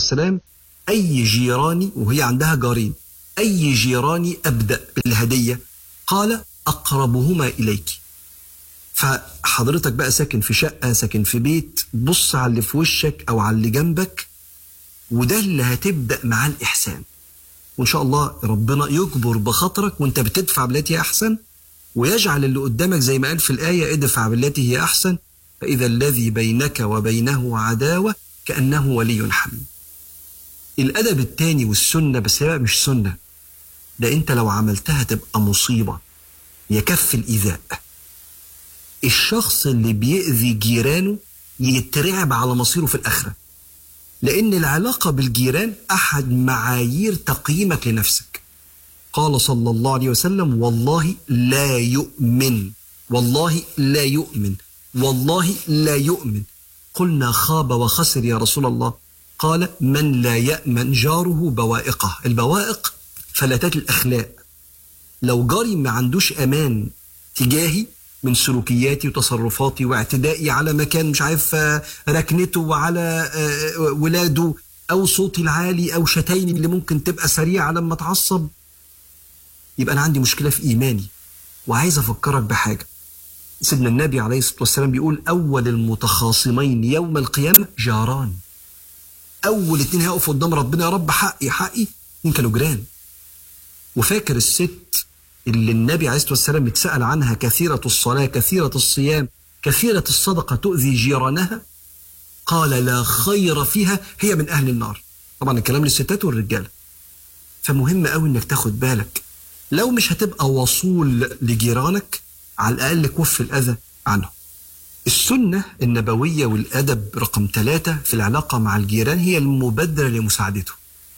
والسلام أي جيراني وهي عندها جارين أي جيراني أبدأ بالهدية قال أقربهما إليك فحضرتك بقى ساكن في شقة ساكن في بيت بص على اللي في وشك أو على اللي جنبك وده اللي هتبدأ معاه الإحسان وإن شاء الله ربنا يجبر بخاطرك وأنت بتدفع بالتي هي أحسن ويجعل اللي قدامك زي ما قال في الآية ادفع بالتي هي أحسن فإذا الذي بينك وبينه عداوة كأنه ولي حميم الأدب التاني والسنة بس هي بقى مش سنة ده أنت لو عملتها تبقى مصيبة يكفي الإيذاء الشخص اللي بيأذي جيرانه يترعب على مصيره في الآخرة لأن العلاقة بالجيران أحد معايير تقييمك لنفسك قال صلى الله عليه وسلم والله لا يؤمن والله لا يؤمن والله لا يؤمن قلنا خاب وخسر يا رسول الله قال من لا يأمن جاره بوائقه البوائق فلتات الأخلاق لو جاري ما عندوش أمان تجاهي من سلوكياتي وتصرفاتي واعتدائي على مكان مش عارف آه، ركنته وعلى آه، ولاده أو صوتي العالي أو شتايمي اللي ممكن تبقى سريعة لما اتعصب يبقى أنا عندي مشكلة في إيماني وعايز أفكرك بحاجة سيدنا النبي عليه الصلاة والسلام بيقول أول المتخاصمين يوم القيامة جاران أول اتنين هيقفوا قدام ربنا يا رب حقي حقي اتنين كانوا جيران وفاكر الست اللي النبي عليه الصلاة والسلام اتسأل عنها كثيرة الصلاة كثيرة الصيام كثيرة الصدقة تؤذي جيرانها قال لا خير فيها هي من أهل النار طبعا الكلام للستات والرجالة فمهم قوي انك تاخد بالك لو مش هتبقى وصول لجيرانك على الأقل كف الأذى عنهم السنة النبوية والأدب رقم ثلاثة في العلاقة مع الجيران هي المبادرة لمساعدته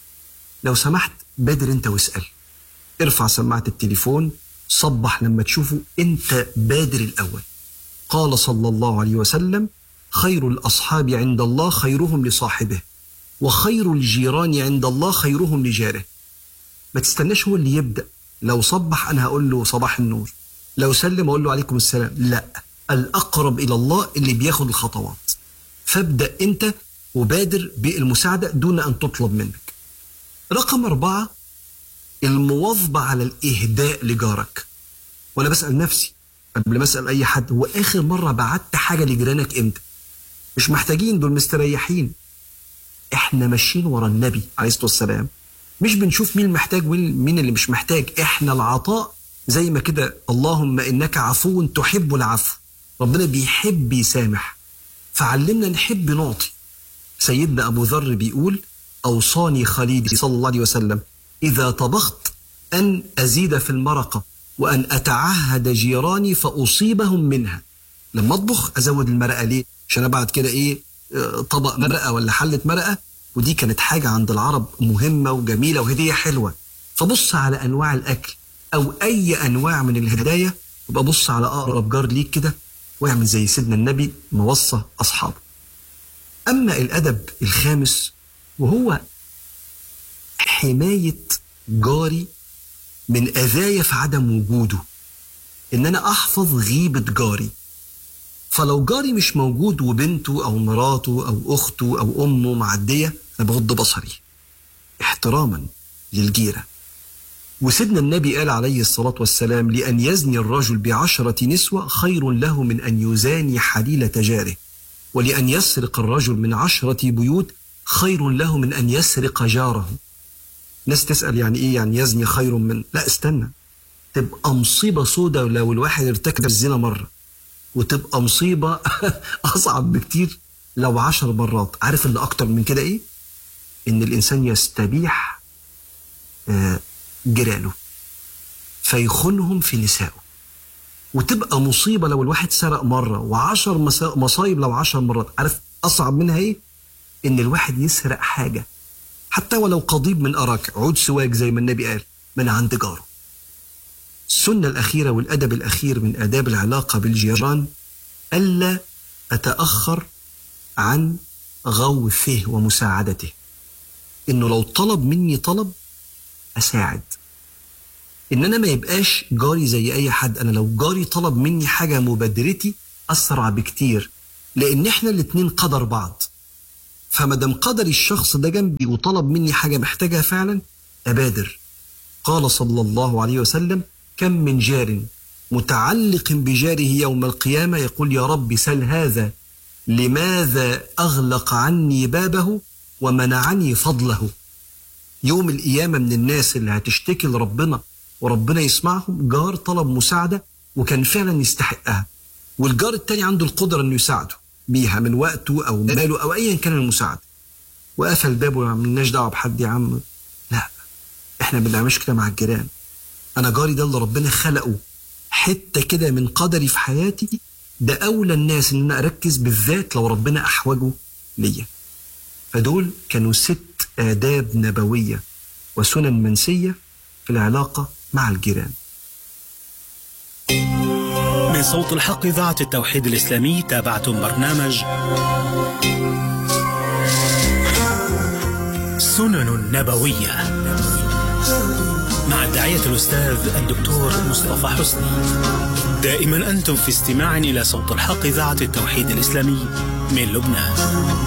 لو سمحت بادر انت واسأل ارفع سماعة التليفون صبح لما تشوفه انت بادر الأول قال صلى الله عليه وسلم خير الأصحاب عند الله خيرهم لصاحبه وخير الجيران عند الله خيرهم لجاره ما تستناش هو اللي يبدأ لو صبح أنا هقول له صباح النور لو سلم أقول له عليكم السلام لا الأقرب إلى الله اللي بياخد الخطوات فابدأ أنت وبادر بالمساعدة دون أن تطلب منك رقم أربعة المواظبة على الإهداء لجارك وأنا بسأل نفسي قبل ما أسأل أي حد هو آخر مرة بعت حاجة لجيرانك إمتى مش محتاجين دول مستريحين إحنا ماشيين ورا النبي عليه الصلاة والسلام مش بنشوف مين محتاج ومين اللي مش محتاج إحنا العطاء زي ما كده اللهم إنك عفو تحب العفو ربنا بيحب يسامح فعلمنا نحب نعطي سيدنا أبو ذر بيقول أوصاني خليلي صلى الله عليه وسلم إذا طبخت أن أزيد في المرقة وأن أتعهد جيراني فأصيبهم منها لما أطبخ أزود المرقة ليه عشان أبعد كده إيه آه، طبق مرقة ولا حلة مرقة ودي كانت حاجة عند العرب مهمة وجميلة وهدية حلوة فبص على أنواع الأكل أو أي أنواع من الهدايا وبقى بص على أقرب جار ليك كده واعمل زي سيدنا النبي ما وصى أصحابه أما الأدب الخامس وهو حماية جاري من أذايا في عدم وجوده إن أنا أحفظ غيبة جاري فلو جاري مش موجود وبنته أو مراته أو أخته أو أمه معدية أنا بغض بصري احتراما للجيرة وسيدنا النبي قال عليه الصلاة والسلام لأن يزني الرجل بعشرة نسوة خير له من أن يزاني حليلة جاره ولأن يسرق الرجل من عشرة بيوت خير له من أن يسرق جاره ناس تسأل يعني إيه يعني يزني خير من لا استنى تبقى مصيبة سودة لو الواحد ارتكب الزنا مرة وتبقى مصيبة أصعب بكتير لو عشر مرات عارف اللي أكتر من كده إيه إن الإنسان يستبيح آه، جيرانه فيخونهم في نسائه وتبقى مصيبة لو الواحد سرق مرة وعشر مسا- مصايب لو عشر مرات عارف أصعب منها إيه إن الواحد يسرق حاجة حتى ولو قضيب من أراك عود سواك زي ما النبي قال من عند جاره السنة الأخيرة والأدب الأخير من آداب العلاقة بالجيران ألا أتأخر عن غوثه ومساعدته إنه لو طلب مني طلب أساعد إن أنا ما يبقاش جاري زي أي حد أنا لو جاري طلب مني حاجة مبادرتي أسرع بكتير لأن إحنا الاتنين قدر بعض فما دام قدر الشخص ده جنبي وطلب مني حاجه محتاجها فعلا ابادر قال صلى الله عليه وسلم كم من جار متعلق بجاره يوم القيامه يقول يا رب سل هذا لماذا اغلق عني بابه ومنعني فضله يوم القيامه من الناس اللي هتشتكي لربنا وربنا يسمعهم جار طلب مساعده وكان فعلا يستحقها والجار التاني عنده القدره انه يساعده بيها من وقته او ماله او ايا كان المساعده وقفل بابه ما عملناش دعوه بحد يا عم لا احنا ما بنعملش كده مع الجيران انا جاري ده اللي ربنا خلقه حته كده من قدري في حياتي ده اولى الناس ان انا اركز بالذات لو ربنا احوجه ليا فدول كانوا ست آداب نبوية وسنن منسية في العلاقة مع الجيران من صوت الحق إذاعة التوحيد الإسلامي تابعتم برنامج سنن نبوية مع الداعية الأستاذ الدكتور مصطفى حسني دائما أنتم في استماع إلى صوت الحق إذاعة التوحيد الإسلامي من لبنان